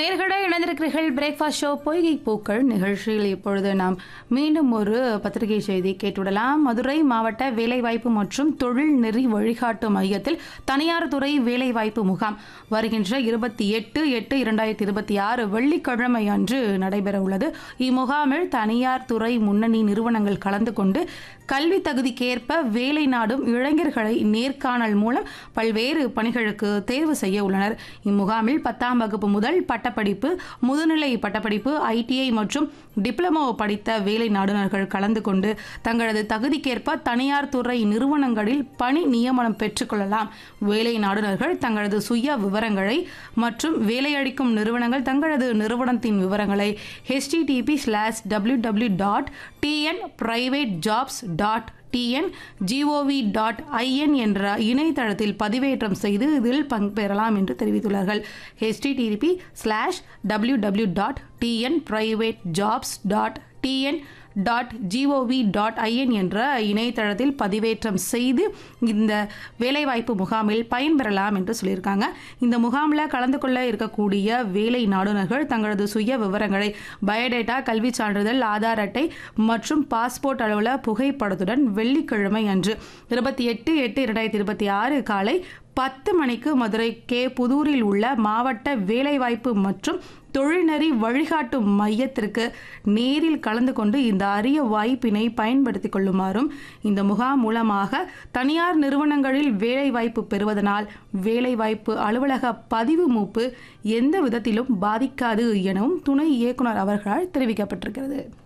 நேர்களை இணைந்திருக்கிறீர்கள் breakfast show பொய்கை பூக்கள் நிகழ்ச்சியில் இப்பொழுது நாம் மீண்டும் ஒரு பத்திரிகை செய்தி கேட்டுவிடலாம் மதுரை மாவட்ட வேலைவாய்ப்பு மற்றும் தொழில் நெறி வழிகாட்டு மையத்தில் தனியார் துறை வேலைவாய்ப்பு முகாம் வருகின்ற இருபத்தி எட்டு எட்டு இரண்டாயிரத்தி இருபத்தி ஆறு வெள்ளிக்கிழமை அன்று நடைபெற உள்ளது இம்முகாமில் தனியார் துறை முன்னணி நிறுவனங்கள் கலந்து கொண்டு கல்வி தகுதிக்கேற்ப வேலை நாடும் இளைஞர்களை நேர்காணல் மூலம் பல்வேறு பணிகளுக்கு தேர்வு செய்ய உள்ளனர் இம்முகாமில் பத்தாம் வகுப்பு முதல் பட்டப்படிப்பு முதுநிலை பட்டப்படிப்பு ஐடிஐ மற்றும் டிப்ளமோ படித்த வேலை நாடுனர்கள் கலந்து கொண்டு தங்களது தகுதிக்கேற்ப தனியார் துறை நிறுவனங்களில் பணி நியமனம் பெற்றுக்கொள்ளலாம் வேலை நாடுனர்கள் தங்களது சுய விவரங்களை மற்றும் வேலையளிக்கும் நிறுவனங்கள் தங்களது நிறுவனத்தின் விவரங்களை HTTP slash W W dot TN private jobs dot TN gov dot IN என்ற இணையதளத்தில் பதிவேற்றம் செய்து இதில் பங்கேறலாம் என்று தெரிவித்துள்ளார்கள் HTTP slash W W dot TN private jobs dot TN dot gov dot IN என்ற இணையதளத்தில் பதிவேற்றம் செய்து இந்த வேலைவாய்ப்பு முகாமில் பயன்பெறலாம் என்று சொல்லியிருக்காங்க இந்த முகாமில் கலந்து கொள்ள இருக்கக்கூடிய வேலை நாடுனர்கள் தங்களது சுய விவரங்களை பயோடேட்டா கல்விச் சான்றிதழ் ஆதார் அட்டை மற்றும் பாஸ்போர்ட் அளவில் புகைப்படத்துடன் வெள்ளிக்கிழமை அன்று இருபத்தி எட்டு எட்டு இரண்டாயிரத்தி இருபத்தி ஆறு காலை பத்து மணிக்கு மதுரை கே புதூரில் உள்ள மாவட்ட வேலைவாய்ப்பு மற்றும் தொழில்நெறி வழிகாட்டு மையத்திற்கு நேரில் கலந்து கொண்டு இந்த அரிய வாய்ப்பினை பயன்படுத்திக் கொள்ளுமாறும் இந்த முகாம் மூலமாக தனியார் நிறுவனங்களில் வேலைவாய்ப்பு பெறுவதனால் வேலைவாய்ப்பு அலுவலக பதிவு மூப்பு எந்த விதத்திலும் பாதிக்காது எனவும் துணை இயக்குனர் அவர்களால் தெரிவிக்கப்பட்டிருக்கிறது